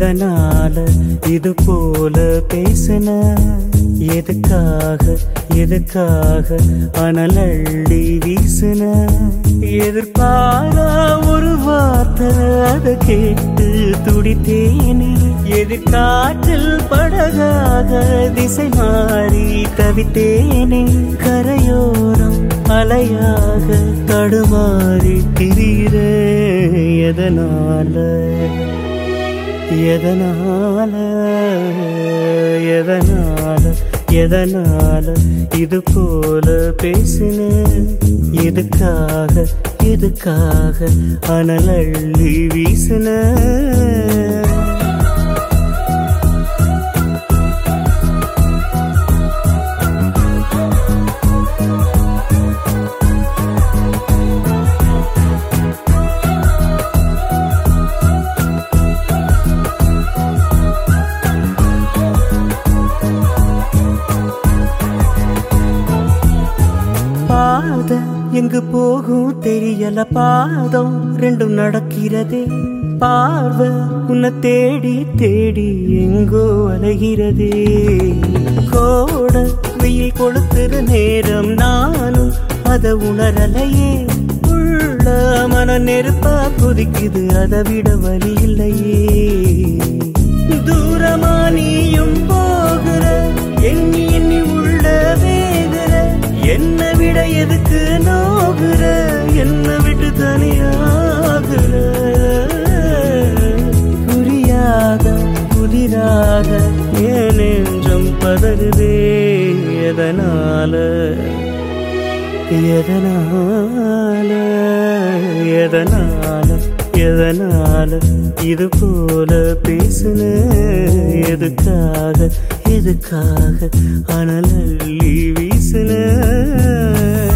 எதனால இது போல பேசின எதுக்காக எதுக்காக அனலள்ளி வீசின எதிர்பாரா ஒரு வார்த்தை அதை கேட்டு துடித்தேனே எதிர்காற்றில் படகாக திசை மாறி தவித்தேனே கரையோரம் அலையாக தடுமாறி திரிகிற எதனால எதனால எதனால எதனால இது போல பேசின எதுக்காக எதுக்காக அனலள்ளி வீசின பாத எங்கு போகும் தெரியல பாதம் ரெண்டும் நடக்கிறதே பார்வை உன்னை தேடி தேடி எங்கோ அலைகிறதே கோட வெயில் கொளுத்துற நேரம் நானும் அத உணரலையே உள்ள மன நெருப்பா கொதிக்குது அதை விட வழி இல்லையே தூரமா நீயும் போகிற எண்ணி எண்ணி உள்ள வேகிற என்ன விட எதுக்கு நோகுற என்ன விட்டு தனியாகுற புரியாத புதிராக ஏன் நெஞ்சம் பதறுதே எதனால எதனால எதனால எதனால இது போல பேசுன எதுக்காக எதுக்காக அனலள்ளி வீசுன